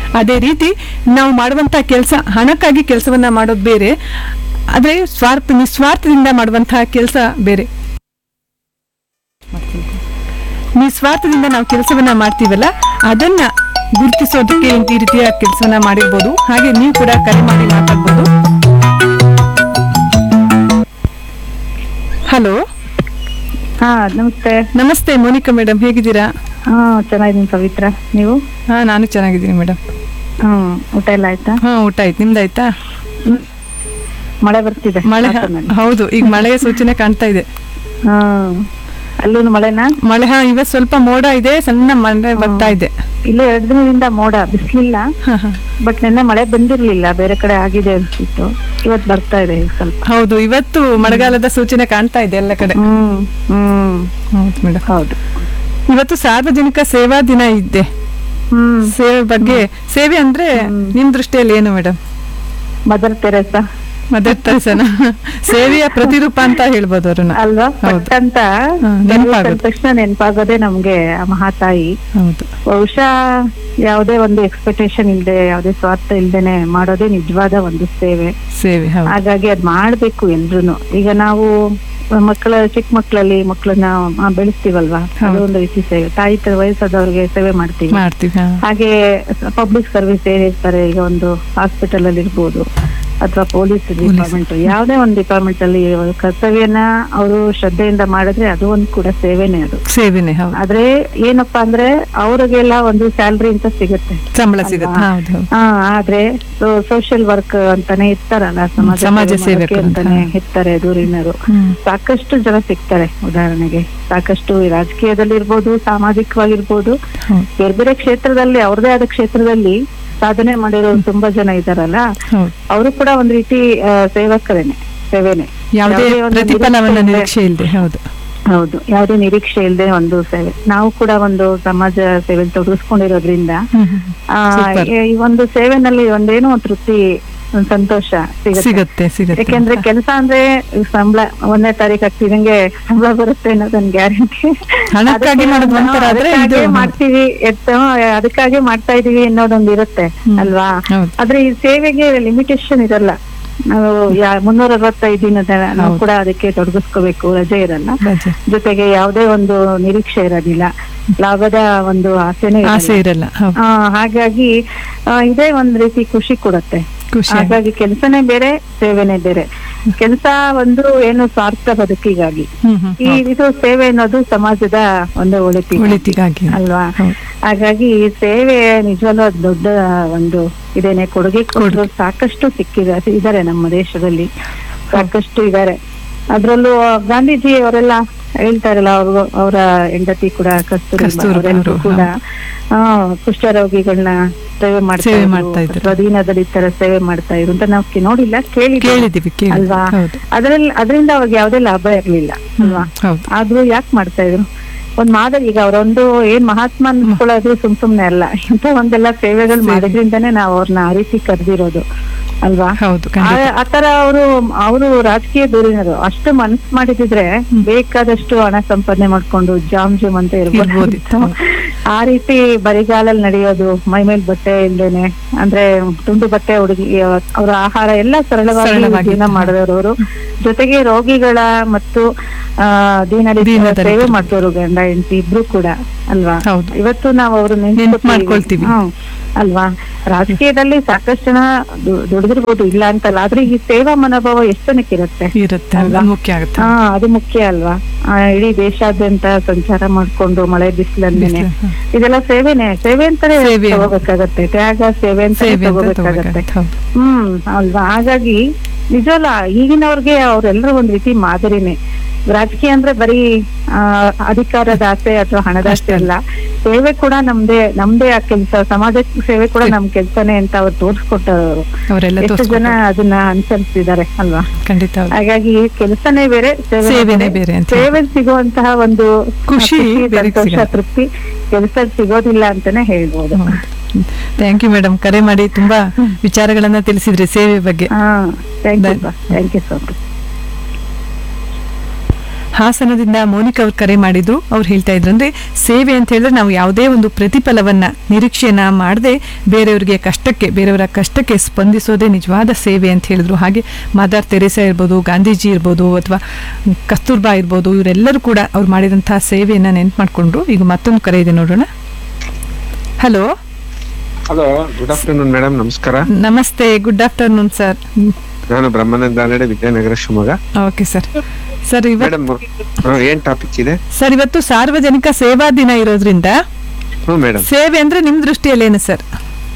ಅದೇ ರೀತಿ ನಾವು ಮಾಡುವಂಥ ಕೆಲಸ ಹಣಕ್ಕಾಗಿ ಕೆಲಸವನ್ನ ಮಾಡೋದು ಬೇರೆ ಆದರೆ ಸ್ವಾರ್ಥ ನಿಸ್ವಾರ್ಥದಿಂದ ಮಾಡುವಂತಹ ಕೆಲಸ ಬೇರೆ ನಿಸ್ವಾರ್ಥದಿಂದ ನಾವು ಕೆಲಸವನ್ನ ಮಾಡ್ತೀವಲ್ಲ ಅದನ್ನ ಗುರುತಿಸೋದಕ್ಕೆ ಈ ರೀತಿಯ ಕೆಲಸವನ್ನ ಮಾಡಿರ್ಬೋದು ಹಾಗೆ ನೀವು ಕೂಡ ಕರೆ ಮಾಡಿ ಮಾತಾಡ್ಬೋದು ಹಲೋ ಹಾ ನಮಸ್ತೆ ನಮಸ್ತೆ ಮೋನಿಕಾ ಮೇಡಮ್ ಹೇಗಿದ್ದೀರಾ ಹಾ ಚೆನ್ನಾಗಿದ್ದೀನಿ ಪವಿತ್ರ ನೀವು ಹಾ ನಾನು ಚೆನ್ನಾಗಿದ್ದೀನಿ ಮೇಡಮ್ ಹ್ಮ್ ಊಟ ಎಲ್ಲ ಆಯ್ತಾ ಹಾ ಊಟ ಆಯ್ತು ನಿಮ್ದಾಯ್ತಾ ಹ್ಮ್. ಮಳೆ ಬರ್ತಿದೆ ಮಳೆ ಹಾಸನಲ್ಲಿ. ಹೌದು ಈಗ ಮಳೆಯ ಸೂಚನೆ ಕಾಣ್ತಾ ಇದೆ ಹಾ ಅಲ್ಲೂ ಮಳೆನಾ ಮಳೆ ಹಾ ಇವತ್ತು ಸ್ವಲ್ಪ ಮೋಡ ಇದೆ ಸಣ್ಣ ಮಳೆ ಬರ್ತಾ ಇದೆ ಇಲ್ಲ ಎರಡು ದಿನದಿಂದ ಮೋಡ ಬಿಸ್ಲಿಲ್ಲ ಹಾ, ಹಾ. ಬಟ್ ನಿನ್ನೆ ಮಳೆ ಬಂದಿರ್ಲಿಲ್ಲ ಬೇರೆ ಕಡೆ ಆಗಿದೆ ಅನ್ಸಿತ್ತು ಇವತ್ತು ಬರ್ತಾ ಇದೆ ಈಗ ಸ್ವಲ್ಪ ಹೌದು ಇವತ್ತು ಮಳೆಗಾಲದ ಸೂಚನೆ ಕಾಣ್ತಾ ಇದೆ ಎಲ್ಲ ಕಡೆ ಹ್ಮ್ ಹ್ಮ್ ಹೌದು ಮೇಡಮ್ ಹೌದು ಇವತ್ತು ಸಾರ್ವಜನಿಕ ಸೇವಾ ದಿನ ಇದೆ ಹ್ಮ್ ಸೇವೆ ಬಗ್ಗೆ ಸೇವೆ ಅಂದ್ರೆ ನಿಮ್ ದೃಷ್ಟಿಯಲ್ಲಿ ಏನು ಮೇಡಮ್ ಮದರ್ ತೆರೇಸಾ ಮದರ್ ತೆರೇಸನ ಸೇವೆಯ ಪ್ರತಿರೂಪ ಅಂತ ಹೇಳ್ಬೋದು ಅವ್ರನ್ನ ಅಲ್ವಾ ಹೌದು. ಪಟ್ ಅಂತ ಹಾ, ನೆನಪಾದ ನೆನಪಾಗುತ್ತೆ. ತಕ್ಷಣ ನೆನಪಾಗೋದೇ ನಮ್ಗೆ ಆ ಮಹಾತಾಯಿ ಹೌದು ಬಹುಶಃ ಯಾವುದೇ ಒಂದು ಎಕ್ಸ್ಪೆಕ್ಟೇಷನ್ ಇಲ್ಲದೆ ಯಾವುದೇ ಸ್ವಾರ್ಥ ಇಲ್ದೇನೆ ಮಾಡೋದೇ ನಿಜವಾದ ಒಂದು ಸೇವೆ ಸೇವೆ ಹೌದು ಹಾಗಾಗಿ ಅದ್ ಮಾಡ್ಬೇಕು ಎಲ್ರುನು ಈಗ ನಾವು ಮಕ್ಕಳ ಚಿಕ್ಕ ಮಕ್ಕಳಲ್ಲಿ ಮಕ್ಕಳನ್ನ ಆ, ಬೆಳೆಸ್ತೀವಲ್ವಾ ಅದು ಹೌದು. ಒಂದು ರೀತಿ ಸೇವೆ ತಾಯಿ ತರ ವಯಸ್ಸಾದವ್ರಿಗೆ ಸೇವೆ ಮಾಡ್ತೀವಿ ಮಾಡ್ತೀವಿ ಹಾ. ಹಾಗೆ ಪಬ್ಲಿಕ್ ಸರ್ವಿಸ್ ಏನಿರ್ತಾರೆ ಈಗ ಒಂದು ಹಾಸ್ಪಿಟಲ್ ಅಲ್ಲಿ ಇರ್ಬೋದು ಅಥವಾ ಪೊಲೀಸ್ ಡಿಪಾರ್ಟ್ಮೆಂಟ್ ಯಾವುದೇ ಒಂದು ಡಿಪಾರ್ಟ್ಮೆಂಟ್ ಅಲ್ಲಿ ಅವ್ರ ಕರ್ತವ್ಯನ ಅವರು ಶ್ರದ್ಧೆಯಿಂದ ಮಾಡಿದ್ರೆ ಅದು ಒಂದು ಕೂಡ ಸೇವೆನೇ ಅದು ಸೇವೆನೆ ಹೌದು ಆದ್ರೆ ಏನಪ್ಪಾ ಅಂದ್ರೆ ಅವ್ರಿಗೆಲ್ಲ ಒಂದು ಸ್ಯಾಲ್ರಿ ಅಂತ ಸಿಗುತ್ತೆ ಸಂಬಳ ಸಿಗುತ್ತೆ ಅಲ್ವಾ? ಹೌದು ಹೌದು ಹಾ ಆದ್ರೆ ಸೋಷಿಯಲ್ ವರ್ಕ್ ಅಂತಾನೆ ಇರ್ತಾರಲ್ಲ ಸಮಾಜ ಸಮಾಜ ಸೇವೆ ಸೇವಕರು ಮಾಡೋಕೆ ಅಂತ. ಅಂತಾನೆ ಇರ್ತಾರೆ ದೂರಿನರು ಹ್ಮ್. ಸಾಕಷ್ಟು ಜನ ಸಿಗ್ತಾರೆ ಉದಾಹರಣೆಗೆ ಸಾಕಷ್ಟು ಈ ರಾಜಕೀಯದಲ್ಲಿ ಇರ್ಬೋದು ಸಾಮಾಜಿಕವಾಗಿರ್ಬೋದು ಹೌದು ಬೇರೆ ಬೇರೆ ಕ್ಷೇತ್ರದಲ್ಲಿ ಅವ್ರದೇ ಆದ ಕ್ಷೇತ್ರದಲ್ಲಿ ಸಾಧನೆ ಮಾಡಿರೋರು ತುಂಬಾ ಜನ ಇದಾರಲ್ಲ ಹೌದು ಅವರು ಕೂಡ ಒಂದ್ ರೀತಿ ಆ, ಸೇವಕರೇನೆ ಸೇವೆನೆ ಯಾವುದೇ ಯಾವುದೇ ಒಂದು ಪ್ರತಿಫಲವನ್ನ ನಿರೀಕ್ಷೆ ನಿರೀಕ್ಷೆ ಇಲ್ಲದೆ ಹೌದು ಹೌದು ಯಾವುದೇ ನಿರೀಕ್ಷೆ ಇಲ್ಲದೆ ಒಂದು ಸೇವೆ ನಾವು ಕೂಡ ಒಂದು ಸಮಾಜ ಸೇವೆ ತೊಡಗಿಸ್ಕೊಂಡಿರೋದ್ರಿಂದ ಹ್ಮ್, ಹ್ಮ್. ಆ, Super. ಈ ಒಂದು ಸೇವೆನಲ್ಲಿ ಒಂದೇನೋ ಒಂದ್ ತೃಪ್ತಿ ಒಂದ್ ಸಂತೋಷ ಸಿಗುತ್ತೆ ಸಿಗತ್ತೆ ಸಿಗತ್ತೆ ಯಾಕೆಂದ್ರೆ ಕೆಲಸ ಅಂದ್ರೆ ಸಂಬಳ ಒಂದನೇ ತಾರೀಕು ಆಗ್ತಿದಂಗೆ ಸಂಬಳ ಬರುತ್ತೆ ಅನ್ನೋದೊಂದು ಗ್ಯಾರಂಟಿ ಹಣಕ್ಕಾಗಿ ಮಾಡೋದು ಒಂಥರ ಆದ್ರೆ ಇದು ಮಾಡ್ತೀವಿ ಎತ್ತ ಅದಕ್ಕಾಗಿ ಮಾಡ್ತಾ ಇದೀವಿ ಅನ್ನೋದೊಂದು ಇರುತ್ತೆ ಹ್ಮ್. ಅಲ್ವಾ ಹೌದು ಆದ್ರೆ ಈ ಸೇವೆಗೆ ಲಿಮಿಟೇಷನ್ ಇರಲ್ಲ ನಾವು ಯಾ- ಮುನ್ನೂರ ಅರವತ್ತೈದು ದಿನದ ನಾವು ಹೌದು. ಕೂಡ ಅದಕ್ಕೆ ತೊಡಗಿಸ್ಕೋಬೇಕು ರಜೆ ಇರಲ್ಲ ರಜೆ ಜೊತೆಗೆ ಯಾವುದೇ ಒಂದು ನಿರೀಕ್ಷೆ ಇರೋದಿಲ್ಲ ಲಾಭದ ಒಂದು ಆಸೆನೇ ಆಸೆ ಇರಲ್ಲ. ಇರಲ್ಲ ಹೌದು ಆ, ಹಾಗಾಗಿ ಆ, ಇದೇ ಒಂದ್ ರೀತಿ ಖುಷಿ ಕೊಡುತ್ತೆ ಖುಷಿ ಹಾಗಾಗಿ ಕೆಲಸನೇ ಬೇರೆ ಸೇವೆನೇ ಬೇರೆ ಕೆಲಸ ಒಂದು ಏನು ಸ್ವಾರ್ಥ ಬದುಕಿಗಾಗಿ ಹ್ಮ್ ಹ್ಮ್ ಈ ಇದು ಸೇವೆ ಅನ್ನೋದು ಸಮಾಜದ ಒಂದು ಒಳಿತಿ ಒಳಿತಿಗಾಗಿ ಅಲ್ವಾ ಹೌದು ಹಾಗಾಗಿ ಈ ಸೇವೆ ನಿಜವಾಗ್ಲೂ ಅದ್ ದೊಡ್ಡ ಒಂದು ಇದೇನೆ ಕೊಡುಗೆ ಕೊಟ್ಟರು ಸಾಕಷ್ಟು ಸಿಕ್ಕಿದೆ ಇದಾರೆ ನಮ್ಮ ದೇಶದಲ್ಲಿ ಸಾಕಷ್ಟು ಇದಾರೆ ಅದ್ರಲ್ಲೂ ಗಾಂಧೀಜಿ ಅವರೆಲ್ಲ ಹೇಳ್ತಾರಲ್ಲ ಅವ್ರು ಅವರ ಹೆಂಡತಿ ಕೂಡ ಕಸ್ತೂರಿ ಕಸ್ತೂರ್ಬಾ ಅವರೆಲ್ಲರೂ ಅವರು, ಕೂಡ ಆ ಕುಷ್ಠರೋಗಿಗಳನ್ನ ಸೇವೆ ಮಾಡ್ತಾ ಸೇವೆ ಇದ್ರು, ಮಾಡ್ತಾ ಇದ್ರು. ಅಥವಾ ದೀನದಲಿತರ ಸೇವೆ ಮಾಡ್ತಾ ಇದ್ರು ಅಂತ ನಾವು ಕೇ- ನೋಡಿಲ್ಲ ಕೇಳಿ ಕೇಳಿದೀವಿ ಕೇಳಿ ಅಲ್ವಾ ಹೌದು ಅದ್ರಲ್ಲಿ ಅದರಿಂದ ಅವಾಗ ಯಾವುದೇ ಲಾಭ ಇರ್ಲಿಲ್ಲ ಅಲ್ವಾ ಹೌದು ಆದ್ರೂ ಯಾಕೆ ಮಾಡ್ತಾ ಇದ್ರು ಒಂದ್ ಮಾದರಿ ಈಗ ಅವರೊಂದು ಏನ್ ಮಹಾತ್ಮ ಅನ್ಸ್ಕೊಳ್ಳೋದು ಸುಮ್ ಸುಮ್ನೆ ಅಲ್ಲ ಇಂಥ ಒಂದೆಲ್ಲ ಸೇವೆಗಳು ಸೇವೆ. ಮಾಡೋದ್ರಿಂದಾನೇ ನಾವು ಅವ್ರನ್ನ ಆ ರೀತಿ ಕರೆದಿರೋದು ಅಲ್ವಾ ಹೌದು ಖಂಡಿತ ಆ- ಆತರ ಅವರು ಅವರು ರಾಜಕೀಯ ದೂರಿನರು ಅಷ್ಟು ಮನಸ್ಸು ಮಾಡಿದಿದ್ರೆ ಬೇಕಾದಷ್ಟು ಹಣ ಸಂಪಾದನೆ ಮಾಡ್ಕೊಂಡು ಜಾಮ್ ಜುಮ್ ಅಂತ ಇರ್ಬೋದು ಇರ್ಬೋದಿತ್ತು. ಆ ರೀತಿ ಬರಿಗಾಲಲ್ಲಿ ನಡೆಯೋದು ಮೈ ಮೇಲ್ ಬಟ್ಟೆ ಇಲ್ದೇನೆ ಅಂದ್ರೆ ತುಂಡು ಬಟ್ಟೆ ಹುಡುಗಿ ಅವರ ಆಹಾರ ಎಲ್ಲ ಸರಳವಾಗಿ ಸರಳವಾಗಿತ್ತು. ಜೀವನ ಮಾಡಿದವರು ಅವರು ಜೊತೆಗೆ ರೋಗಿಗಳ ಮತ್ತು ಆ ದೀನದಲಿತರ ದೀನದಲಿತರ. ಸೇವೆ ಮಾಡಿದವರು ಗಂಡ ಹೆಂಡತಿ ಇಬ್ರು ಕೂಡ ಅಲ್ವಾ ಹೌದು. ಇವತ್ತು ನಾವು ಅವ್ರು ನೆನ್ಪು ಮಾಡ್ಕೊಳ್ತೀವಿ. ಅಲ್ವಾ ರಾಜಕೀಯದಲ್ಲಿ ಸಾಕಷ್ಟು ಜನ ದು- ದುಡಿದಿರ್ಬೋದು ಇಲ್ಲ ಅಂತಲ್ಲ ಆದ್ರೆ ಈ ಸೇವಾ ಮನೋಭಾವ ಎಷ್ಟು ಜನಕ್ಕೆ ಇರುತ್ತೆ ಇರುತ್ತೆ ಅಲ್ವಾ? ಅದು ಮುಖ್ಯ ಆಗುತ್ತೆ ಹಾ ಅದು ಮುಖ್ಯ ಅಲ್ವಾ ಆ, ಇಡೀ ದೇಶಾದ್ಯಂತ ಸಂಚಾರ ಮಾಡ್ಕೊಂಡು ಮಳೆ ಬಿಸಿಲಂದೇನೆ ಬಿಸ್ಲು, ಹ. ಇದೆಲ್ಲ ಸೇವೆನೆ ಸೇವೆ ಅಂತಾನೆ ಸೇವೆ. ತಗೋಬೇಕಾಗತ್ತೆ ತ್ಯಾಗ ಸೇವೆ ಅಂತ ಸೇವೆ ಅಂತ ತಗೋಬೇಕಾಗತ್ತೆ ತಗೋಬೇಕಾಗುತ್ತೆ ಹೌದು ಹ್ಮ್ ಅಲ್ವಾ ಹಾಗಾಗಿ ನಿಜವಲ್ಲ ಈಗಿನವ್ರಿಗೆ ಅವ್ರೆಲ್ಲರೂ ಒಂದ್ ರೀತಿ ಮಾದರಿನೇ ರಾಜಕೀಯ ಅಂದ್ರೆ ಬರೀ ಆ, ಅಧಿಕಾರದ ಆಸೆ ಅಥವಾ ಹಣದ ಆಸೆ ಅಲ್ಲ ಸೇವೆ ಕೂಡ ನಮ್ದೇ ನಮ್ದೇ ಆ ಕೆಲಸ ಸಮಾಜ ಸೇವೆ ಕೂಡ ನಮ್ ಕೆಲ್ಸನೇ ಅಂತ ಅವ್ರು ತೋರ್ಸ್ಕೊಟ್ಟವ್ರು ಅವರೆಲ್ಲ ಎಷ್ಟು ಜನ ತೋರಿಸ್ಕೊಟ್ಟು ಅದನ್ನ ಅನುಸರಿಸಿದ್ದಾರೆ ಅಲ್ವಾ ಖಂಡಿತ ಹೌದು ಹಾಗಾಗಿ ಕೆಲಸನೇ ಬೇರೆ ಸೇವೆನೇ ಸೇವೆನೇ ಬೇರೆ ಅಂತ. ಸೇವೆ ಸಿಗುವಂತಹ ಒಂದು ಖುಷಿ ಬೇರೆ ಸಂತೋಷ ಸಿಗಲ್ಲ. ತೃಪ್ತಿ ಕೆಲಸ ಸಿಗೋದಿಲ್ಲ ಅಂತಾನೆ ಹೇಳ್ಬೋದು ಥ್ಯಾಂಕ್ ಯು ಮೇಡಮ್ ಕರೆ ಮಾಡಿ ತುಂಬಾ ವಿಚಾರಗಳನ್ನ ತಿಳಿಸಿದ್ರಿ ಸೇವೆ ಬಗ್ಗೆ ಹಾ ಥ್ಯಾಂಕ್ ಯು ಧನ್- ಥ್ಯಾಂಕ್ ಯು ಸೊ ಮಚ್ ಹಾಸನದಿಂದ ಮೋನಿಕಾ ಅವ್ರು ಕರೆ ಮಾಡಿದ್ರು ಅವ್ರು ಹೇಳ್ತಾ ಇದ್ರು ಅಂದ್ರೆ ಸೇವೆ ಅಂತ ಹೇಳಿದ್ರೆ ನಾವು ಯಾವುದೇ ಒಂದು ಪ್ರತಿಫಲವನ್ನ ನಿರೀಕ್ಷೆನ ಮಾಡದೆ ಬೇರೆಯವರಿಗೆ ಕಷ್ಟಕ್ಕೆ ಬೇರೆಯವರ ಕಷ್ಟಕ್ಕೆ ಸ್ಪಂದಿಸೋದೇ ನಿಜವಾದ ಸೇವೆ ಅಂತ ಹೇಳಿದ್ರು ಹಾಗೆ ಮದರ್ ತೆರೇಸಾ ಇರ್ಬೋದು ಗಾಂಧೀಜಿ ಇರ್ಬೋದು ಅಥವಾ ಕಸ್ತೂರ್ಬಾ ಇರ್ಬೋದು ಇವರೆಲ್ಲರೂ ಕೂಡ ಅವ್ರು ಮಾಡಿದಂತಹ ಸೇವೆಯನ್ನ ನೆನ್ಪು ಮಾಡ್ಕೊಂಡ್ರು ಈಗ ಮತ್ತೊಂದು ಕರೆ ಇದೆ ನೋಡೋಣ hello hello good afternoon madam ನಮಸ್ಕಾರ ನಮಸ್ತೆ ಗುಡ್ ಆಫ್ಟರ್ನೂನ್ ಸರ್ ನಾನು ಬ್ರಹ್ಮಾನಂದ ನಾಡೆ Vidyanagar Shivamogga okay sir sir ಇವತ್ತು ಮೇಡಮ್ ಏನ್ ಟಾಪಿಕ್ ಇದೆ ಸರ್ ಇವತ್ತು ಸಾರ್ವಜನಿಕ ಸೇವಾ ದಿನ ಇರೋದ್ರಿಂದ ಹ್ಞೂ ಮೇಡಮ್ ಸೇವೆ ಅಂದ್ರೆ ನಿಮ್ ದೃಷ್ಟಿಯಲ್ಲಿ ಏನು ಸರ್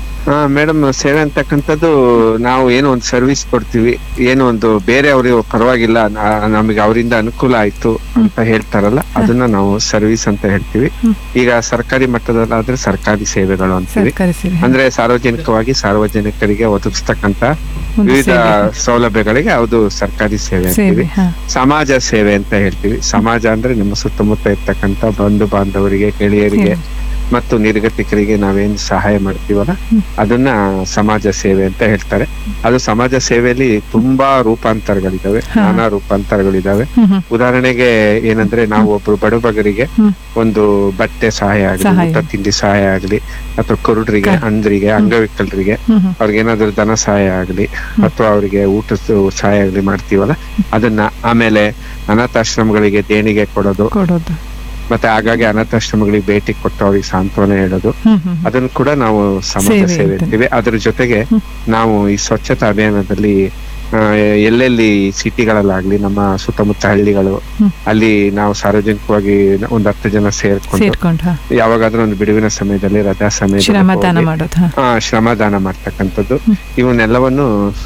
ಮೇಡಮ್ ಸೇವೆ ಅಂತಕ್ಕಂಥದ್ದು ನಾವು ಏನೋ ಒಂದು ಸರ್ವಿಸ್ ಕೊಡ್ತೀವಿ ಏನೋ ಒಂದು ಬೇರೆ ಅವ್ರಿಗೆ ಪರವಾಗಿಲ್ಲ ನಾ- ನಮಗೆ ಅವರಿಂದ ಅನುಕೂಲ ಆಯ್ತು ಅಂತ ಹೇಳ್ತಾರಲ್ಲ ಅದನ್ನ ನಾವು ಸರ್ವಿಸ್ ಅಂತ ಹೇಳ್ತೀವಿ ಈಗ ಸರ್ಕಾರಿ ಮಟ್ಟದಲ್ಲಾದ್ರೆ ಸರ್ಕಾರಿ ಸೇವೆಗಳು ಅಂತೀವಿ ಸರ್ಕಾರಿ ಸೇವೆ ಅಂದ್ರೆ ಸಾರ್ವಜನಿಕವಾಗಿ ಸಾರ್ವಜನಿಕರಿಗೆ ಒದಗಿಸ್ತಕ್ಕಂತ ಒಂದು ವಿವಿಧ ಸೇವೆ. ಸೌಲಭ್ಯಗಳಿಗೆ ಅದು ಸರ್ಕಾರಿ ಸೇವೆ ಸೇವೆ ಅಂತೀವಿ ಹಾ ಸಮಾಜ ಸೇವೆ ಅಂತ ಹೇಳ್ತೀವಿ ಸಮಾಜ ಅಂದ್ರೆ ನಮ್ಮ ಸುತ್ತಮುತ್ತ ಇರ್ತಕ್ಕಂಥ ಬಂಧು ಬಾಂಧವರಿಗೆ ಗೆಳೆಯರಿಗೆ ಮತ್ತು ನಿರ್ಗತಿಕರಿಗೆ ನಾವೇನ್ ಸಹಾಯ ಮಾಡ್ತೀವಲ್ಲ ಅದನ್ನ ಸಮಾಜ ಸೇವೆ ಅಂತ ಹೇಳ್ತಾರೆ ಅದು ಸಮಾಜ ಸೇವೆಯಲ್ಲಿ ತುಂಬಾ ರೂಪಾಂತರಗಳಿದಾವೆ ನಾನಾ ರೂಪಾಂತರಗಳಿದಾವೆ ಹ್ಮ್ ಹ್ಮ್ ಉದಾಹರಣೆಗೆ ಏನಂದ್ರೆ ನಾವು ಒಬ್ರು ಬಡಬಗರಿಗೆ ಹ್ಮ್. ಒಂದು ಬಟ್ಟೆ ಸಹಾಯ ಆಗಲಿ ಸಹಾಯ. ಊಟ ತಿಂಡಿ ಸಹಾಯ ಆಗಲಿ ಅಥವಾ ಕುರುಡ್ರಿಗೆ ಅಂದ್ರಿಗೆ ಅಂಗವಿಕಲರಿಗೆ ಹ್ಮ್ ಹ್ಮ್ ಅವ್ರಿಗೆ ಏನಾದ್ರು ಧನ ಸಹಾಯ ಆಗ್ಲಿ ಅಥವಾ ಅವರಿಗೆ ಊಟದ ಸಹಾಯ ಆಗ್ಲಿ ಮಾಡ್ತೀವಲ್ಲ ಅದನ್ನ ಆಮೇಲೆ ಅನಾಥಾಶ್ರಮಗಳಿಗೆ ದೇಣಿಗೆ ಕೊಡೋದು ಕೊಡೋದು ಮತ್ತೆ ಆಗಾಗ್ಗೆ ಅನಾಥಾಶ್ರಮಗಳಿಗೆ ಭೇಟಿ ಕೊಟ್ಟು ಅವ್ರಿಗೆ ಸಾಂತ್ವನ ಹೇಳೋದು ಹ್ಮ್ ಹ್ಮ್ ಅದನ್ನು ಕೂಡ ನಾವು ಸಮಾಜ ಸೇವೆ ಸೇವೆ ಅಂತಾನೆ. ಅಂತೀವಿ ಅದ್ರ ಜೊತೆಗೆ ನಾವು ಈ ಸ್ವಚ್ಛತಾ ಅಭಿಯಾನದಲ್ಲಿ ಆ, ಎಲ್ಲೆಲ್ಲಿ ಸಿಟಿಗಳಲ್ಲಾಗ್ಲಿ ನಮ್ಮ ಸುತ್ತಮುತ್ತ ಹಳ್ಳಿಗಳು ಹ್ಮ್. ಅಲ್ಲಿ ನಾವು ಸಾರ್ವಜನಿಕವಾಗಿ ಒಂದ್ ಹತ್ತು ಜನ ಸೇರ್ಕೊಂಡು ಸೇರ್ಕೊಂಡು ಹಾ ಯಾವಾಗಾದ್ರೂ ಒಂದು ಬಿಡುವಿನ ಸಮಯದಲ್ಲಿ ರಜಾ ಸಮಯದಲ್ಲಿ ಶ್ರಮದಾನ ಹೋಗಿ, ಮಾಡೋದು ಹಾ ಆ, ಶ್ರಮದಾನ ಮಾಡ್ತಕ್ಕಂಥದ್ದು ಇವನ್ನೆಲ್ಲವನ್ನು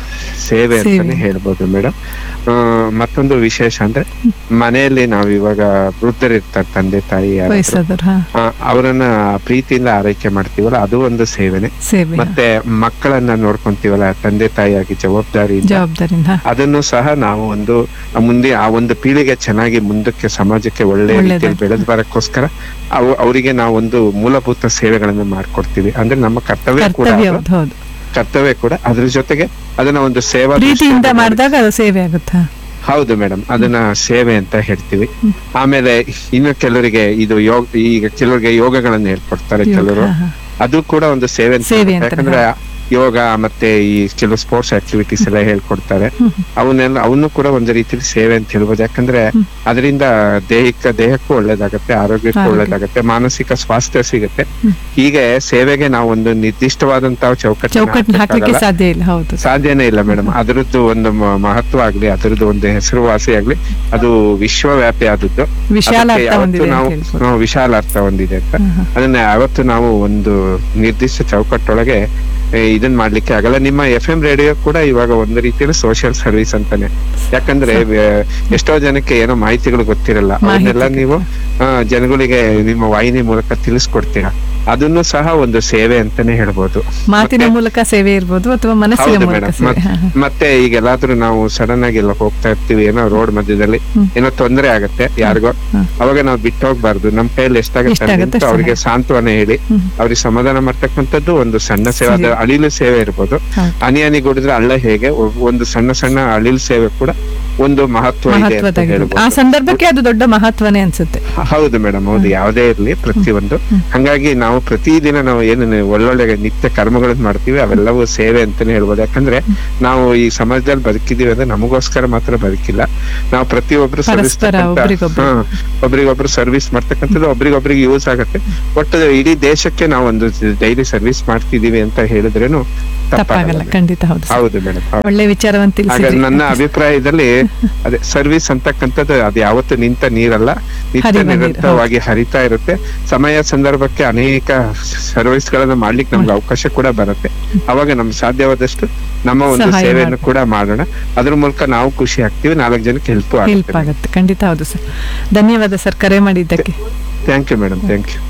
ಸೇವೆ ಸೇವೆ. ಅಂತಾನೆ ಹೇಳ್ಬೋದು ಮೇಡಮ್ ಮತ್ತೊಂದು ವಿಶೇಷ ಅಂದ್ರೆ ಮನೆಯಲ್ಲಿ ನಾವು ಇವಾಗ ವೃದ್ಧರಿರ್ತಾರೆ ತಂದೆ ತಾಯಿ ಯಾರಾದ್ರೂ. ವಯಸ್ಸಾದವ್ರು ಹಾ ಆ, ಅವರನ್ನ ಪ್ರೀತಿಯಿಂದ ಆರೈಕೆ ಮಾಡ್ತೀವಲ್ಲ ಅದು ಒಂದು ಸೇವೆನೆ ಸೇವೆ ಹಾ. ಮತ್ತೆ ಮಕ್ಕಳನ್ನ ನೋಡ್ಕೊಂತೀವಲ್ಲ ತಂದೆ ತಾಯಿಯಾಗಿ ಜವಾಬ್ದಾರಿಯಿಂದ ಜವಾಬ್ದಾರಿಯಿಂದ ಹಾ. ಅದನ್ನು ಸಹ ನಾವು ಒಂದು ಮುಂದೆ ಆ ಒಂದು ಪೀಳಿಗೆ ಚೆನ್ನಾಗಿ ಮುಂದಕ್ಕೆ ಸಮಾಜಕ್ಕೆ ಒಳ್ಳೆ ಒಳ್ಳೆದಾಗಿ. ರೀತಿಯಲ್ಲಿ ಬೆಳೆದು ಬರಕ್ಕೋಸ್ಕರ ಅವು ಅವರಿಗೆ ನಾವು ಒಂದು ಮೂಲಭೂತ ಸೇವೆಗಳನ್ನ ಮಾಡ್ಕೊಡ್ತೀವಿ ಅಂದ್ರೆ ನಮ್ಮ ಕರ್ತವ್ಯ ಕೂಡ ಕರ್ತವ್ಯ ಅದು. ಹೌದು ಹೌದು ಕರ್ತವ್ಯ ಕೂಡ ಅದ್ರ ಜೊತೆಗೆ ಅದನ್ನ ಒಂದು ಸೇವಾ ಪ್ರೀತಿಯಿಂದ ದೃಷ್ಟಿಯಿಂದ ನೋಡಿ- ಮಾಡಿದಾಗ ಅದು ಸೇವೆ ಆಗುತ್ತಾ ಹೌದು ಮೇಡಮ್ ಅದನ್ನ ಸೇವೆ ಅಂತ ಹೇಳ್ತೀವಿ ಆಮೇಲೆ ಇನ್ನು ಕೆಲವರಿಗೆ ಇದು ಯೋಗ ಈಗ ಕೆಲವರಿಗೆ ಯೋಗಗಳನ್ನ ಹೇಳ್ಕೊಡ್ತಾರೆ ಯೋಗ, ಕೆಲವರು ಹಾ, ಹಾ. ಅದು ಕೂಡ ಒಂದು ಸೇವೆ ಅಂತ ಸೇವೆ ಹೇಳ್ತಾರೆ. ಅಂತಾನೆ, ಯಾಕಂದ್ರೆ ಯೋಗ ಮತ್ತೆ ಈ ಕೆಲವು ಸ್ಪೋರ್ಟ್ಸ್ ಆಕ್ಟಿವಿಟೀಸ್ ಎಲ್ಲ ಹೇಳ್ಕೊಡ್ತಾರೆ ಅವನ್ನೆಲ್ಲ ಅವನು ಕೂಡ ಒಂದು ರೀತಿಯಲ್ಲಿ ಸೇವೆ ಅಂತ ಹೇಳ್ಬೋದು ಯಾಕಂದ್ರೆ ಅದರಿಂದ ದೇಹಿಕ ದೇಹಕ್ಕೂ ಒಳ್ಳೇದಾಗತ್ತೆ ಆರೋಗ್ಯಕ್ಕೂ ಆರೋಗ್ಯ. ಒಳ್ಳೇದಾಗತ್ತೆ ಮಾನಸಿಕ ಸ್ವಾಸ್ಥ್ಯ ಸಿಗುತ್ತೆ ಹೀಗೆ ಸೇವೆಗೆ ನಾವು ಒಂದು ನಿರ್ದಿಷ್ಟವಾದಂತಹ ಚೌಕಟ್ಟು ಚೌಕಟ್ಟು ಹಾಕ್ಲಿಕ್ಕೆ ಸಾಧ್ಯ ಇಲ್ಲ ಹೌದು ಸಾಧ್ಯನೇ ಇಲ್ಲ ಮೇಡಮ್ ಅದರದ್ದು ಒಂದು ಮ- ಮಹತ್ವ ಆಗ್ಲಿ ಅದರದ್ದು ಒಂದು ಹೆಸರುವಾಸಿ ಆಗ್ಲಿ ಅದು ವಿಶ್ವವ್ಯಾಪಿ ಆದದ್ದು ವಿಶಾಲ ಅದಕ್ಕೆ ಅರ್ಥ ಯಾವತ್ತೂ ಹೊಂದಿದೆ ನಾವು ಅಂತ ಹೇಳ್ಬೋದು. ನಾವು ವಿಶಾಲ ಅರ್ಥ ಹೊಂದಿದೆ ಅಂತ ಅದನ್ನ ಯಾವತ್ತು ನಾವು ಒಂದು ನಿರ್ದಿಷ್ಟ ಚೌಕಟ್ಟೊಳಗೆ ಏ, ಇದನ್ ಮಾಡ್ಲಿಕ್ಕೆ ಆಗಲ್ಲ ನಿಮ್ಮ ಎಫ್ ಎಂ ರೇಡಿಯೋ ಕೂಡ ಇವಾಗ ಒಂದು ರೀತಿಯಲ್ಲಿ ಸೋಷಿಯಲ್ ಸರ್ವಿಸ್ ಅಂತಾನೆ ಯಾಕಂದ್ರೆ ವೆ- ಎಷ್ಟೋ ಜನಕ್ಕೆ ಏನೋ ಮಾಹಿತಿಗಳು ಗೊತ್ತಿರಲ್ಲ ಅವನ್ನೆಲ್ಲ ನೀವು ಆ, ಜನಗಳಿಗೆ ನಿಮ್ಮ ವಾಹಿನಿ ಮೂಲಕ ತಿಳಿಸ್ಕೊಡ್ತೀರಾ ಅದನ್ನು ಸಹ ಒಂದು ಸೇವೆ ಅಂತಾನೆ ಹೇಳ್ಬೋದು ಮಾತಿನ ಮೂಲಕ ಸೇವೆ ಇರ್ಬೋದು ಅಥವಾ ಮನಸ್ಸಿನ ಹೌದು ಮೂಲಕ ಮೇಡಮ್ ಸೇವೆ ಹಾ, ಹಾ. ಮತ್ತೆ ಈಗ ಎಲ್ಲಾದ್ರೂ ನಾವು ಸಡನ್ ಆಗಿ ಎಲ್ಲ ಹೋಗ್ತಾ ಇರ್ತೀವಿ ಏನೋ ರೋಡ್ ಮಧ್ಯದಲ್ಲಿ ಏನೋ ತೊಂದರೆ ಆಗತ್ತೆ ಯಾರಿಗೋ ಅವಾಗ ನಾವು ಬಿಟ್ಟು ಹೋಗ್ಬಾರ್ದು ನಮ್ ಕೈಯಲ್ಲಿ ಎಷ್ಟಾಗತ್ತೆ ಎಷ್ಟಾಗತ್ತೆ ಅಂತ ಅವ್ರಿಗೆ ಸಾಂತ್ವನ ಹೇಳಿ ಅವ್ರಿಗೆ ಸಮಾಧಾನ ಮಾಡ್ತಕ್ಕಂಥದ್ದು ಒಂದು ಸಣ್ಣ ಸೇವೆ ಅದು ಅಳಿಲು ಸೇವೆ ಇರ್ಬೋದು ಹೌದು. ಹನಿ ಹನಿ ಗುಡಿದ್ರೆ ಹಳ್ಳ ಹೇಗೆ ಒ- ಒಂದು ಸಣ್ಣ ಸಣ್ಣ ಅಳಿಲು ಸೇವೆ ಕೂಡ ಒಂದು ಮಹತ್ವ ಇದೆ ಅಂತ ಮಹತ್ವದಾಗಿ ಆ ಹೇಳ್ಬೋದು ಸಂದರ್ಭಕ್ಕೆ ಅದು ದೊಡ್ಡ ಮಹತ್ವನೇ ಅನ್ಸುತ್ತೆ ಹೌದು ಮೇಡಮ್ ಹೌದು ಯಾವುದೇ ಇರ್ಲಿ ಪ್ರತಿಯೊಂದು ಹಂಗಾಗಿ ನಾವು ಪ್ರತಿದಿನ ನಾವು ಏನು ಒಳ್ಳೊಳ್ಳೆ ನಿತ್ಯ ಕರ್ಮಗಳನ್ನ ಮಾಡ್ತೀವಿ ಅವೆಲ್ಲವೂ ಸೇವೆ ಅಂತಾನೆ ಹೇಳ್ಬೋದು ಯಾಕಂದ್ರೆ ನಾವು ಈ ಸಮಾಜದಲ್ಲಿ ಬದುಕಿದೀವಿ ಅಂದ್ರೆ ನಮಗೋಸ್ಕರ ಮಾತ್ರ ಬದುಕಿಲ್ಲ ನಾವು ಪ್ರತಿಯೊಬ್ರು ಸರ್ವಿಸ್ ಪರಸ್ಪರ ಒಬ್ರಿಗೊಬ್ರು. ಒಬ್ರಿಗೊಬ್ರು ಸರ್ವಿಸ್ ಮಾಡ್ತಕ್ಕಂಥದ್ದು ಒಬ್ರಿಗೊಬ್ರಿಗೆ ಯೂಸ್ ಆಗುತ್ತೆ ಒಟ್ಟು ಇಡೀ ದೇಶಕ್ಕೆ ನಾವು ಒಂದು ಡೈಲಿ ಸರ್ವಿಸ್ ಮಾಡ್ತಿದೀವಿ ಅಂತ ಹೇಳಿದ್ರೇನು ತಪ್ಪಾಗಲ್ಲ ತಪ್ಪಾಗಲ್ಲ ಖಂಡಿತ ಹೌದು ಸರ್. ಹೌದು ಮೇಡಮ್ ಒಳ್ಳೆ ವಿಚಾರವನ್ನು ಹಾಗಾಗಿ ತಿಳಿಸಿದ್ರಿ ನನ್ನ ಅಭಿಪ್ರಾಯದಲ್ಲಿ ಅದೇ ಸರ್ವಿಸ್ ಅಂತಕ್ಕಂಥದ್ದು ಅದು ಯಾವತ್ತು ನಿಂತ ನೀರಲ್ಲ ನಿತ್ಯ ಹರಿವ ನೀರು, ನಿರಂತರವಾಗಿ ಹರಿತಾ ಇರುತ್ತೆ ಸಮಯ ಸಂದರ್ಭಕ್ಕೆ ಅನೇಕ ಸರ್ವಿಸ್ ಗಳನ್ನ ಮಾಡ್ಲಿಕ್ಕೆ ನಮ್ಗೆ ಅವಕಾಶ ಕೂಡ ಬರುತ್ತೆ ಅವಾಗ ನಮ್ಗೆ ಸಾಧ್ಯವಾದಷ್ಟು ನಮ್ಮ ಒಂದು ಸಹಾಯ ಸೇವೆಯನ್ನು ಕೂಡ ಮಾಡೋಣ ಅದ್ರ ಮೂಲಕ ನಾವು ಖುಷಿ ಆಗ್ತೀವಿ ನಾಲ್ಕು ಜನಕ್ಕೆ ಹೆಲ್ಪ್ ಹೆಲ್ಪ್ ಆಗುತ್ತೆ ಆಗುತ್ತೆ ಖಂಡಿತ ಹೌದು ಸರ್ ಧನ್ಯವಾದ ಸರ್ ಕರೆ ಮಾಡಿದ್ದಕ್ಕೆ thank you madam thank you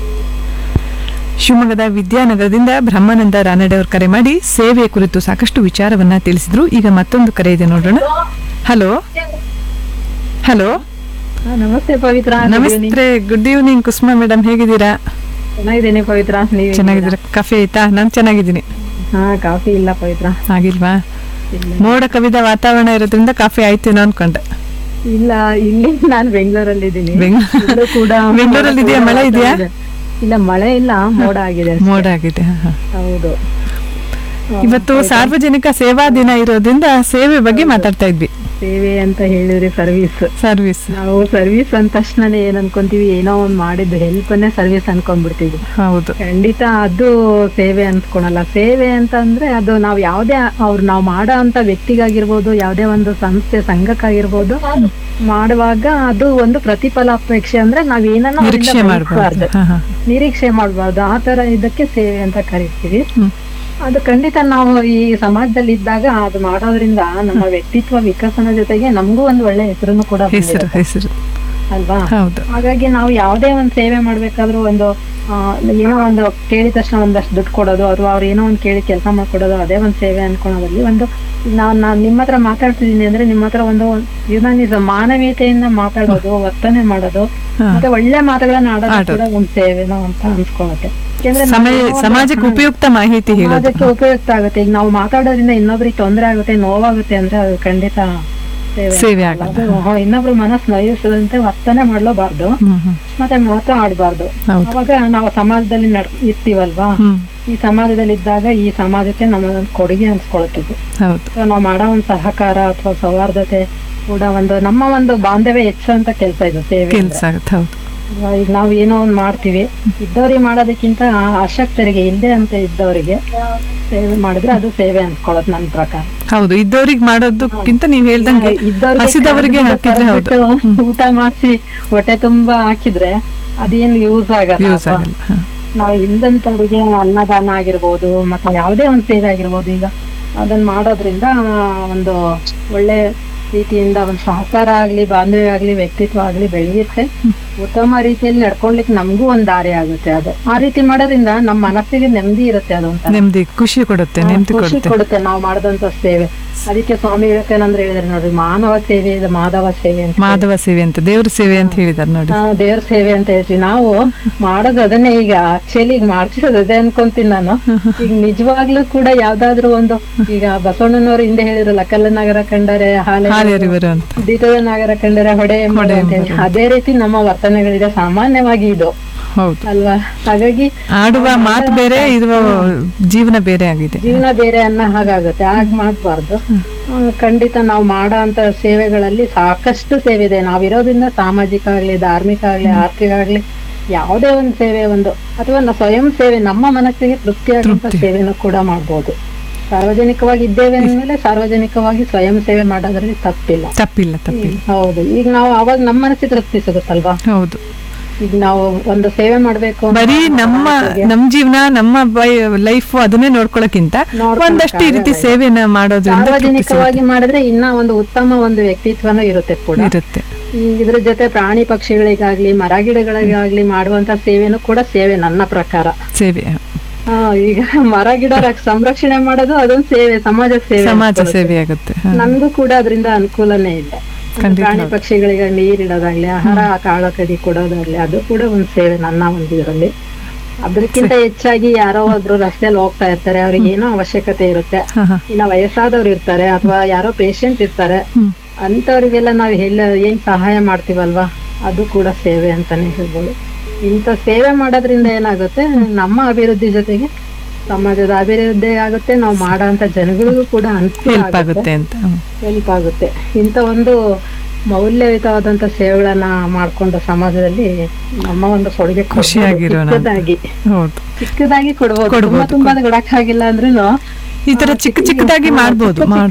ಶಿವಮೊಗ್ಗದ ವಿದ್ಯಾನಗರದಿಂದ ಬ್ರಹ್ಮಾನಂದ ರಾನಡೆ ಅವರು ಕರೆ ಮಾಡಿ ಸೇವೆ ಕುರಿತು ಸಾಕಷ್ಟು ವಿಚಾರವನ್ನ ತಿಳಿಸಿದ್ರು ಈಗ ಮತ್ತೊಂದು ಕರೆ ಇದೆ ನೋಡೋಣ ಹಲೋ ಹಲೋ ನಮಸ್ತೆ ಪವಿತ್ರ ನಮಸ್ತೆ ಗುಡ್ ಈವ್ನಿಂಗ್ ಕುಸುಮಾ ಮೇಡಮ್ ಹೇಗಿದ್ದೀರಾ ಚೆನ್ನಾಗಿದ್ದೇನೆ ಪವಿತ್ರ ನೀವು ಚೆನ್ನಾಗಿದ್ದೀರಾ ಕಾಫಿ ಆಯ್ತಾ ನಾನು ಚೆನ್ನಾಗಿದ್ದೀನಿ ಹಾ ಕಾಫಿ ಇಲ್ಲ ಪವಿತ್ರ ಆಗಿಲ್ವಾ ಇಲ್ಲ. ಮೋಡ ಕವಿದ ವಾತಾವರಣ ಇರೋದ್ರಿಂದ ಕಾಫಿ ಆಯ್ತೇನೋ ಅನ್ಕೊಂಡೆ ಇಲ್ಲ ಇಲ್ಲಿ ನಾನು ಬೆಂಗಳೂರಲ್ಲಿ ಇದ್ದೀನಿ ಬೆಂಗ್ಳೂರು- ಇಲ್ಲೂ ಕೂಡ ಬೆಂಗಳೂರಲ್ಲಿ ಇದೆಯಾ? ಮಳೆ ಇದೆಯಾ? ಇಲ್ಲ ಮಳೆ ಇಲ್ಲ ಮೋಡ ಆಗಿದೆ ಅಷ್ಟೇ. ಮೋಡ ಆಗಿದೆ ಹ, ಹ. ಹೌದು ಇವತ್ತು ಸಾರ್ವಜನಿಕ ಸೇವಾ ದಿನ ಇರೋದ್ರಿಂದ ಸೇವೆ ಬಗ್ಗೆ ಮಾತಾಡ್ತಾ ಇದ್ವಿ ಸೇವೆ ಅಂತ ಹೇಳಿದ್ರೆ ಸರ್ವಿಸ್ ಸರ್ವಿಸ್ ನಾವು ಸರ್ವಿಸ್ ಅಂದ ತಕ್ಷಣನೇ ಏನ್ ಅನ್ಕೊಂತೀವಿ ಏನೋ ಒಂದ್ ಮಾಡಿದ್ದು ಹೆಲ್ಪ್ ಅನ್ನೇ ಸರ್ವಿಸ್ ಅನ್ಕೊಂಡ್ಬಿಡ್ತೀವಿ ಹೌದು ಖಂಡಿತ ಅದು ಸೇವೆ ಅನ್ಸ್ಕೊಳಲ್ಲ ಸೇವೆ ಅಂತ ಅಂದ್ರೆ ಅದು ನಾವು ಯಾವ್ದೇ ಅವ್ರು ನಾವು ಮಾಡೋ ಅಂತ ವ್ಯಕ್ತಿಗಾಗಿರ್ಬೋದು ಯಾವ್ದೇ ಒಂದು ಸಂಸ್ಥೆ ಸಂಘಕ್ಕಾಗಿರ್ಬೋದು ಮಾಡುವಾಗ ಅದು ಒಂದು ಪ್ರತಿಫಲಾಪೇಕ್ಷೆ ಅಂದ್ರೆ ನಾವ್ ಏನನ್ನ ಅವ್ರಿಂದ ನಿರೀಕ್ಷೆ ಮಾಡಬಾರ್ದು ಬಯಸ್ಬಾರ್ದು. ನಿರೀಕ್ಷೆ ಮಾಡಬಾರ್ದು ಆ ತರ ಇದಕ್ಕೆ ಸೇವೆ ಅಂತ ಕರಿತೀವಿ ಹ್ಮ್. ಅದು ಖಂಡಿತ ನಾವು ಈ ಸಮಾಜದಲ್ಲಿ ಇದ್ದಾಗ ಅದು ಮಾಡೋದ್ರಿಂದ ನಮ್ಮ ವ್ಯಕ್ತಿತ್ವ ವಿಕಸನ ಜೊತೆಗೆ ನಮಗೂ ಒಂದು ಒಳ್ಳೆ ಹೆಸರನ್ನು ಕೂಡ ಹೆಸರು ಬಂದಿರುತ್ತೆ, ಹೆಸರು ಅಲ್ವಾ ಹೌದು ಹಾಗಾಗಿ ನಾವು ಯಾವುದೇ ಒಂದು ಸೇವೆ ಮಾಡ್ಬೇಕಾದ್ರೂ ಒಂದು ಆ, ಏನೋ ಒಂದು ಕೇಳಿದ ತಕ್ಷಣ ಒಂದಷ್ಟು ದುಡ್ಡು ಕೊಡೋದು ಅಥವಾ ಅವ್ರು ಏನೋ ಒಂದು ಕೇಳಿ ಕೆಲಸ ಮಾಡ್ಕೊಡೋದು ಅದೇ ಒಂದು ಸೇವೆ ಅನ್ಕೊಳೋದ್ರಲ್ಲಿ ಒಂದು ನಾವು ನಾನು ನಿಮ್ಮ ಹತ್ರ ಮಾತಾಡ್ತಿದ್ದೀನಿ ಅಂದ್ರೆ ನಿಮ್ಮ ಹತ್ರ ಒಂದು ಹ್ಯೂಮನಿಸಮ್ ಮಾನವೀಯತೆಯಿಂದ ಮಾತಾಡೋದು ವರ್ತನೆ ಮಾಡೋದು ಹಾ. ಮತ್ತೆ ಒಳ್ಳೆ ಮಾತುಗಳನ್ನ ಆಡೋದು ಆಡೋದು. ಕೂಡ ಒಂದು ಸೇವೆನೋ ಅಂತ ಅನ್ಸ್ಕೊಳತ್ತೆ ಯಾಕೆಂದ್ರೆ ನಾವು ಸಮಯ ಏನೋ ಒಂದು- ಸಮಾಜಕ್ಕೆ ಉಪಯುಕ್ತ ಮಾಹಿತಿ ಹೇಳೋದು ಸಮಾಜಕ್ಕೆ ಉಪಯುಕ್ತ ಆಗುತ್ತೆ ಈಗ ನಾವು ಮಾತಾಡೋದ್ರಿಂದ ಇನ್ನೊಬ್ರಿಗೆ ತೊಂದರೆ ಆಗುತ್ತೆ ನೋವಾಗುತ್ತೆ ಅಂದ್ರೆ ಅದು ಖಂಡಿತ ಸೇವೆ ಆಗಲ್ಲ. ಅದು, ಹಾ, ಇನ್ನೊಬ್ರು ಮನಸ್ಸು ನೋಯಿಸದಂತೆ ವರ್ತನೆ ಮಾಡ್ಲೋಬಾರ್ದು ಹ್ಮ್ ಹ್ಮ್ ಮತ್ತೆ ಮಾತು ಆಡಬಾರ್ದು ಹೌದು ಅವಾಗ ನಾವು ಸಮಾಜದಲ್ಲಿ ನಡ್ ಇರ್ತೀವಲ್ವಾ ಹ್ಮ್ ಈ ಸಮಾಜದಲ್ಲಿ ಇದ್ದಾಗ ಈ ಸಮಾಜಕ್ಕೆ ನಮ್ಮ ಒಂದು ಕೊಡುಗೆ ಅನ್ಸ್ಕೊಳ್ತಿದ್ವಿ ಹೌದು ಸೊ ನಾವು ಮಾಡೋ ಒಂದು ಸಹಕಾರ ಅಥವಾ ಸೌಹಾರ್ದತೆ ಕೂಡ ಒಂದು ನಮ್ಮ ಒಂದು ಬಾಂಧವ್ಯ ಹೆಚ್ಚಂತ ಕೆಲಸ ಇದು ಸೇವೆ ಕೆಲ್ಸ ಆಗುತ್ತೆ ಹೌದು ಅಂದ್ರೆ. ಈಗ ನಾವು ಏನೋ ಒಂದು ಮಾಡ್ತೀವಿ ಇದ್ದವ್ರಿಗೆ ಮಾಡೋದಕ್ಕಿಂತ ಆ ಅಶಕ್ತರಿಗೆ ಇಲ್ಲದೆ ಅಂತ ಇದ್ದವರಿಗೆ ಸೇವೆ ಮಾಡಿದ್ರೆ ಅದು ಸೇವೆ ಅನ್ಸ್ಕೊಳ್ಳೋದು ನನ್ನ ಪ್ರಕಾರ ಹೌದು ಇದ್ದವ್ರಿಗೆ ಮಾಡೋದಕ್ಕಿಂತ ನೀವ್ ಹೇಳ್ದಂಗೆ ಇದ್ದವ್ರಿಗೆ ಹಸಿದವರಿಗೆ ಹಾಕಿದ್ರೆ ಹೌದು ಕರ್ದ್ಬಿಟ್ಟು ಊಟ ಮಾಡಿಸಿ ಹೊಟ್ಟೆ ತುಂಬಾ ಹಾಕಿದ್ರೆ ಅದೇನು ಯೂಸ್ ಆಗಲ್ಲ ಯೂಸ್ ಅಲ್ವಾ? ಆಗಲ್ಲ ಹ. ನಾವು ಇಲ್ದಂತವ್ರಿಗೆ ಅನ್ನದಾನ ಆಗಿರ್ಬೋದು ಮತ್ತೆ ಯಾವುದೇ ಒಂದು ಸೇವೆ ಆಗಿರ್ಬೋದು ಈಗ ಅದನ್ನ ಮಾಡೋದ್ರಿಂದ ಆ, ಒಂದು ಒಳ್ಳೆ ರೀತಿಯಿಂದ ಒಂದು ಸಹಕಾರ ಆಗ್ಲಿ ಬಾಂಧವ್ಯ ಆಗ್ಲಿ ವ್ಯಕ್ತಿತ್ವ ಆಗ್ಲಿ ಬೆಳೆಯುತ್ತೆ ಉತ್ತಮ ರೀತಿಯಲ್ಲಿ ನಡ್ಕೊಳ್ಲಿಕ್ಕೆ ನಮಗೂ ಒಂದು ದಾರಿ ಆಗುತ್ತೆ ಅದು ಆ ರೀತಿ ಮಾಡೋದ್ರಿಂದ ನಮ್ಮ ಮನಸ್ಸಿಗೆ ನೆಮ್ಮದಿ ಇರುತ್ತೆ ಅದು ಒಂಥರ. ನೆಮ್ಮದಿ ಖುಷಿ ಕೊಡುತ್ತೆ ನೆಮ್ಮದಿ ಖುಷಿ ಕೊಡುತ್ತೆ ಕೊಡುತ್ತೆ ನಾವು ಮಾಡಿದಂತ ಸೇವೆ ಅದಕ್ಕೆ ಸ್ವಾಮಿ ವಿವೇಕಾನಂದ್ರ ಹೇಳಿದ್ರೆ ನೋಡ್ರಿ ಮಾನವ ಸೇವೆ ಇದು ಮಾಧವ ಸೇವೆ ಅಂತ ಮಾಧವ ಸೇವೆ ಅಂತ ದೇವ್ರ ಸೇವೆ ಅಂತ ಹೇಳಿದಾರೆ ನೋಡಿ ನಾವು ದೇವ್ರ ಸೇವೆ ಅಂತ ಹೇಳ್ತೀವಿ ನಾವು ಮಾಡೋದು ಅದನ್ನೇ ಈಗ ಆಕ್ಚುಲಿ ಈಗ ಮಾಡ್ತಿರೋದು ಅದೇ ಅನ್ಕೊಂತೀನಿ ನಾನು ಈಗ ನಿಜವಾಗ್ಲೂ ಕೂಡ ಯಾವ್ದಾದ್ರು ಒಂದು ಈಗ ಬಸವಣ್ಣನವರು ಹಿಂದೆ ಹೇಳಿರಲ್ಲ ಕಲ್ಲ ನಗರ ಕಂಡರೆ ಹಾಲೆ ಹಾಲೆರಿವರು ಅಂತ ದೀಪದ ನಗರ ಕಂಡರೆ ಹೊಡೆ ಎಂಬುದು ಅಂತ ಹೇಳಿ. ಅದೇ ರೀತಿ ನಮ್ಮ ವರ್ತನೆಗಳಿದೆ ಸಾಮಾನ್ಯವಾಗಿ ಇದು ಹೌದು ಅಲ್ವಾ ಹಾಗಾಗಿ ಆಡುವ ಮಾತು ಬೇರೆ ಇರುವ ಜೀವನ ಬೇರೆ ಆಗಿದೆ ಜೀವನ ಬೇರೆ ಅನ್ನ ಹಾಗಾಗುತ್ತೆ ಹಾಗೆ ಮಾಡ್ಬಾರ್ದು ಆ, ಖಂಡಿತ ನಾವು ಮಾಡೋ ಅಂತ ಸೇವೆಗಳಲ್ಲಿ ಸಾಕಷ್ಟು ಸೇವೆ ಇದೆ ನಾವಿರೋದ್ರಿಂದ ಸಾಮಾಜಿಕ ಆಗ್ಲಿ ಧಾರ್ಮಿಕ ಆಗ್ಲಿ ಆರ್ಥಿಕ ಆಗ್ಲಿ ಯಾವುದೇ ಒಂದು ಸೇವೆ ಒಂದು ಅಥವಾ ನ- ಸ್ವಯಂ ಸೇವೆ ನಮ್ಮ ಮನಸ್ಸಿಗೆ ತೃಪ್ತಿಯಾಗುವಂತ ಸೇವೆನೂ ಕೂಡ ಮಾಡ್ಬೋದು ಸಾರ್ವಜನಿಕವಾಗಿ ಇದ್ದೇವೆ ಅಂದ್ಮೇಲೆ ಸಾರ್ವಜನಿಕವಾಗಿ ಸ್ವಯಂ ಸೇವೆ ಮಾಡೋದ್ರಲ್ಲಿ ತಪ್ಪಿಲ್ಲ ತಪ್ಪಿಲ್ಲ ತಪ್ಪಿಲ್ಲ ಹೌದು ಈಗ ನಾವು ಅವಾಗ ನಮ್ಮ ಮನಸ್ಸಿಗೆ ತೃಪ್ತಿ ಸಿಗುತ್ತಲ್ವಾ ಹೌದು ಈಗ ನಾವು ಒಂದು ಸೇವೆ ಮಾಡ್ಬೇಕು ಅಂತ ಬರೀ ನಮ್ಮ ನಮ್ ಜೀವನ ನಮ್ಮ ಲೈಫ್ ಅದನ್ನೇ ನೋಡ್ಕೊಳಕ್ಕಿಂತ ನೋಡ್ಕೊಳಕ್ ಒಂದಷ್ಟು ಈ ರೀತಿ ಸೇವೆನ ಮಾಡೋದ್ರಿಂದ ತೃಪ್ತಿ ಸಾರ್ವಜನಿಕವಾಗಿ ಮಾಡಿದ್ರೆ ಇನ್ನ ಒಂದು ಉತ್ತಮ ಒಂದು ವ್ಯಕ್ತಿತ್ವನೂ ಇರುತ್ತೆ ಕೂಡ ಇರುತ್ತೆ ಈ ಇದ್ರ ಜೊತೆ ಪ್ರಾಣಿ ಪಕ್ಷಿಗಳಿಗಾಗ್ಲಿ ಮರ ಗಿಡಗಳಿಗಾಗ್ಲಿ ಮಾಡುವಂತ ಸೇವೆನೂ ಕೂಡ ಸೇವೆ ನನ್ನ ಪ್ರಕಾರ ಸೇವೆ ಆ, ಈಗ ಮರ ಗಿಡ ರಕ್- ಸಂರಕ್ಷಣೆ ಮಾಡೋದು ಅದೊಂದು ಸೇವೆ ಸಮಾಜ ಸೇವೆ ಸಮಾಜ ಅನ್ಕೊಳ್ಳುತ್ತೆ. ಸೇವೆ ಆಗುತ್ತೆ ಹ. ನನ್ಗೂ ಕೂಡ ಅದರಿಂದ ಅನುಕೂಲನೇ ಇದೆ ಖಂಡಿತ ಪ್ರಾಣಿ ಪಕ್ಷಿಗಳಿಗೆ ನೀರಿಡೋದಾಗ್ಲಿ ಆಹಾರ ಕಾಳು ಕಡಿ ಕೊಡೋದಾಗ್ಲಿ ಅದು ಕೂಡ ಒಂದು ಸೇವೆ ನನ್ನ ಒಂದು ಇದರಲ್ಲಿ ಅದಕ್ಕಿಂತ ಹೆಚ್ಚಾಗಿ ಯಾರೋ ಒಬ್ರು ರಸ್ತೆಯಲ್ಲಿ ಹೋಗ್ತಾ ಇರ್ತಾರೆ ಅವ್ರಿಗೆ ಏನೋ ಅವಶ್ಯಕತೆ ಇರುತ್ತೆ ಹ, ಹ. ಇನ್ನ ವಯಸ್ಸಾದವ್ರು ಇರ್ತಾರೆ ಅಥವಾ ಯಾರೋ ಪೇಷಂಟ್ ಇರ್ತಾರೆ ಹ್ಮ್. ಅಂತವ್ರಿಗೆಲ್ಲ ನಾವು ಎಲ್ಲ ಏನ್ ಸಹಾಯ ಮಾಡ್ತೀವಲ್ವಾ ಅದು ಕೂಡ ಸೇವೆ ಅಂತಾನೆ ಹೇಳ್ಬೋದು ಇಂಥ ಸೇವೆ ಮಾಡೋದ್ರಿಂದ ಏನಾಗುತ್ತೆ ನಮ್ಮ ಅಭಿವೃದ್ಧಿ ಜೊತೆಗೆ ಸಮಾಜದ ಅಭಿವೃದ್ಧಿ ಆಗುತ್ತೆ ನಾವು ಮಾಡೋ ಅಂತ ಜನಗಳಿಗೂ ಕೂಡ ಅನುಕೂಲ ಹೆಲ್ಪ್ ಆಗುತ್ತೆ ಅಂತ ಹ್ಮ್. ಹೆಲ್ಪ್ ಆಗುತ್ತೆ ಇಂಥ ಒಂದು ಮೌಲ್ಯಯುತವಾದಂತ ಸೇವೆಗಳನ್ನ ಮಾಡ್ಕೊಂಡು ಸಮಾಜದಲ್ಲಿ ನಮ್ಮ ಒಂದು ಕೊಡುಗೆ ಕೊಡ್ಬೋದು. ಖುಷಿಯಾಗಿರೋಣ. ಚಿಕ್ಕದಾಗಿ ಹೌದು ಚಿಕ್ಕದಾಗಿ ಕೊಡ್ಬೋದು ಕೊಡ್ಬೋದು, ತುಂಬಾ ತುಂಬಾ ಕೊಡಕ್ಕಾಗಿಲ್ಲ ಅಂದ್ರೂ ಈ ತರ ಚಿಕ್ಕ ಚಿಕ್ಕದಾಗಿ ಮಾಡ್ಬೋದು ಚಿಕ್ಕ ಮಾಡ್